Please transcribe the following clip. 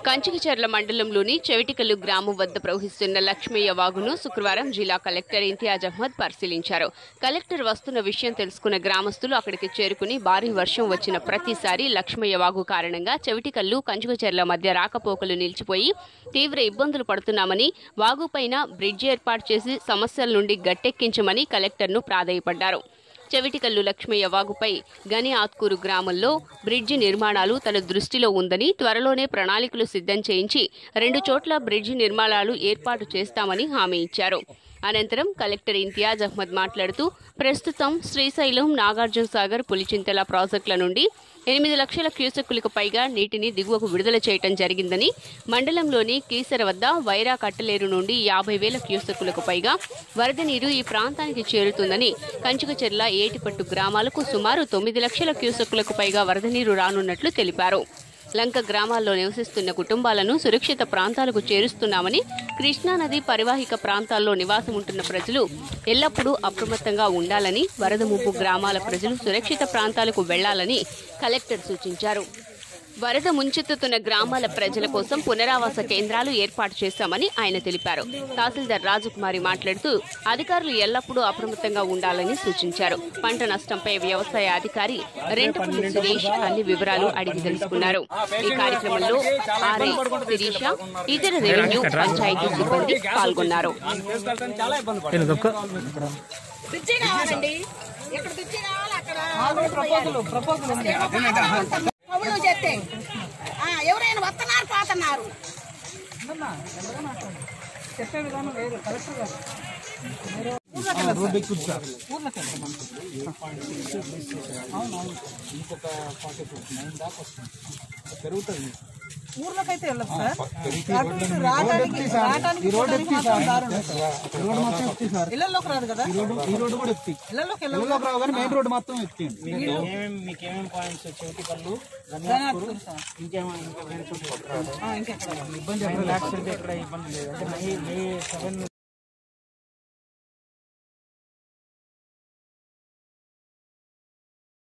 కంచికచర్ల మండలంలోని చెవిటికల్లు గ్రామం వద్ద ప్రవహిస్తున్న లక్ష్మయ్య వాగును శుక్రవారం జిల్లా కలెక్టర్ ఇంతియాజ్ అహ్మద్ పరిశీలించారు కలెక్టర్ వస్తున్న విషయం తెలుసుకున్న గ్రామస్తులు అక్కడికి చేరుకుని భారీ వర్షం వచ్చిన ప్రతిసారి లక్ష్మయ్య వాగు కారణంగా చెవిటికల్లు కంచుకచెర్ల మధ్య రాకపోకలు నిలిచిపోయి తీవ్ర ఇబ్బందులు పడుతున్నామని వాగుపైన బ్రిడ్జి ఏర్పాటు చేసి సమస్యల నుండి గట్టెక్కించమని కలెక్టర్ను ప్రాధేయపడ్డారు చెవిటికల్లు లక్ష్మయ్య వాగుపై గని ఆత్కూరు గ్రామంలో బ్రిడ్జి నిర్మాణాలు తన దృష్టిలో ఉందని త్వరలోనే ప్రణాళికలు సిద్ధం చేయించి రెండు చోట్ల బ్రిడ్జి నిర్మాణాలు ఏర్పాటు చేస్తామని హామీ ఇచ్చారు అనంతరం కలెక్టర్ ఇంతియాజ్ అహ్మద్ మాట్లాడుతూ ప్రస్తుతం శ్రీశైలం నాగార్జున సాగర్ పులిచింతల ప్రాజెక్టుల నుండి ఎనిమిది లక్షల క్యూసెక్కులకు పైగా నీటిని దిగువకు విడుదల చేయటం జరిగిందని మండలంలోని కీసర వద్ద వైరా కట్టలేరు నుండి యాభై వేల క్యూసెక్కులకు పైగా వరద నీరు ఈ ప్రాంతానికి చేరుతుందని కంచుకచెర్ల ఏటిపట్టు గ్రామాలకు సుమారు తొమ్మిది లక్షల క్యూసెక్కులకు పైగా వరద నీరు రానున్నట్లు తెలిపారు లంక గ్రామాల్లో నివసిస్తున్న కుటుంబాలను సురక్షిత ప్రాంతాలకు చేరుస్తున్నామని కృష్ణానది పరివాహిక ప్రాంతాల్లో నివాసం ఉంటున్న ప్రజలు ఎల్లప్పుడూ అప్రమత్తంగా ఉండాలని వరద ముప్పు గ్రామాల ప్రజలు సురక్షిత ప్రాంతాలకు వెళ్లాలని కలెక్టర్ సూచించారు వరద ముంచెత్తుతున్న గ్రామాల ప్రజల కోసం పునరావాస కేంద్రాలు ఏర్పాటు చేశామని ఆయన తెలిపారు తహసీల్దార్ రాజకుమారి మాట్లాడుతూ అధికారులు ఎల్లప్పుడూ అప్రమత్తంగా ఉండాలని సూచించారు పంట నష్టంపై వ్యవసాయ అధికారి రెంటపల్లి సురేష్ అన్ని వివరాలు అడిగి తెలుసుకున్నారు ఈ కార్యక్రమంలో ఆర్ఐ శిరీష ఇతర రెవెన్యూ పంచాయతీ సిబ్బంది పాల్గొన్నారు చాలా ఇబ్బంది పడుతుంది నేను దొక్క బ్రిడ్జి కావాలండి ఇక్కడ బ్రిడ్జి కావాలి అక్కడ కవులు చెప్తే ఆ, ఎవరైనా వస్తున్నారు పోతున్నారు చెప్పే విధానం వేరు కలెక్టర్ గారు అవునవును ఇంకొక ఫార్టీ ఫిఫ్టీ నైన్ దాకా వస్తుంది పెరుగుతుంది ఊర్లోకైతే వెళ్ళదు సార్ అటు ఇటు రావడానికి రావడానికి పోవడానికి మాత్రం దారుణం సార్. రోడ్డు మొత్తం ఎత్తి సార్ ఇళ్ళల్లోకి రాదు కదా ఈ రోడ్డు ఈ రోడ్డు కూడా ఎత్తి ఇళ్ళల్లోకి వెళ్ళవు ఇళ్ళలోకి రావు కానీ మెయిన్ రోడ్డు మొత్తం ఎత్తి మీకు ఏమేమి పాయింట్స్ చెవిటి పళ్ళు ధనాత్మకం సార్. ఇంకేమో ఇంకా వేరే చోట్ల ఆ, ఇంకెక్కడ ఇబ్బంది నైన్ ల్యాక్స్ అంటే ఇక్కడ ఇబ్బంది లేదు అంటే మై మే సెవెన్